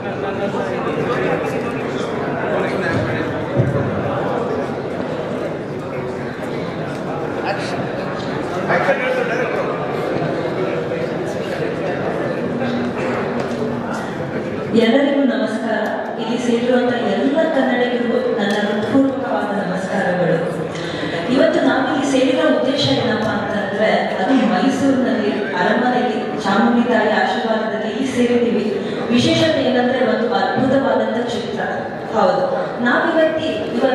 ಎಲ್ಲರಿಗೂ ನಮಸ್ಕಾರ ಇಲ್ಲಿ ಸೇರಿರುವಂತ ಎಲ್ಲ ಕನ್ನಡಿಗರಿಗೂ ನನ್ನ ಹೃತ್ಪೂರ್ವಕವಾದ ನಮಸ್ಕಾರಗಳು ಇವತ್ತು ನಾವಿಲ್ಲಿ ಸೇರಿರೋ ಉದ್ದೇಶ ಏನಪ್ಪಾ ಅಂತಂದ್ರೆ ಅದು ಮೈಸೂರಿನಲ್ಲಿ ಅರಮನೆಯಲ್ಲಿ ಚಾಮುಂಡಿ ತಾಯಿ ಆಶೀರ್ವಾದದಲ್ಲಿ ಇಲ್ಲಿ ಸೇರಿದ್ದೀವಿ ವಿಶೇಷತೆ ಏನಂದ್ರೆ ಒಂದು ಅದ್ಭುತವಾದಂತ ಚಿತ್ರ ಹೌದು ನಾವಿವತ್ತಿ ಇವ